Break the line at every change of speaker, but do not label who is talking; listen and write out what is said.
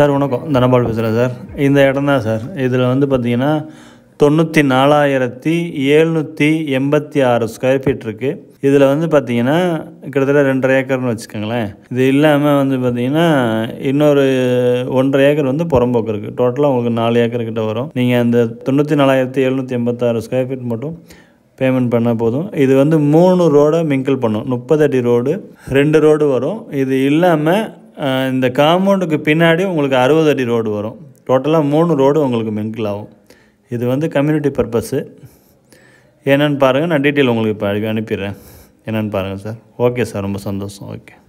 sir வணக்கம் தனபால் பேசுகிறேன் sir இந்த இடம் தான் சார் இதில் வந்து பார்த்தீங்கன்னா தொண்ணூற்றி நாலாயிரத்தி எழுநூற்றி எண்பத்தி ஆறு ஸ்கொயர் ஃபீட் இருக்குது இதில் வந்து பார்த்தீங்கன்னா கிட்டத்தட்ட ரெண்டரை ஏக்கர்னு வச்சுக்கோங்களேன் இது இல்லாமல் வந்து பார்த்தீங்கன்னா இன்னொரு ஒன்றரை ஏக்கர் வந்து புறம்போக்கு இருக்குது டோட்டலாக உங்களுக்கு நாலு ஏக்கர் கிட்ட வரும் நீங்கள் அந்த தொண்ணூற்றி நாலாயிரத்தி எழுநூற்றி எண்பத்தாறு ஸ்கொயர் ஃபீட் மட்டும் பேமெண்ட் பண்ணால் போதும் இது வந்து மூணு ரோடை மிங்கிள் பண்ணும் முப்பது அடி ரோடு ரெண்டு ரோடு வரும் இது இல்லாமல் அஹ், இந்த காம்பவுண்டுக்கு பின்னாடி உங்களுக்கு அறுபது அடி ரோடு வரும் டோட்டலாக மூணு ரோடு உங்களுக்கு மிங்கிள் ஆகும் இது வந்து கம்யூனிட்டி பர்பஸ்ஸு என்னென்னு பாருங்கள் நான் டீட்டெயில் உங்களுக்கு இப்போ அனுப்பி- அனுப்பிடுறேன் என்னென்னு பாருங்கள் சார் ஓகே சார் ரொம்ப சந்தோஷம் ஓகே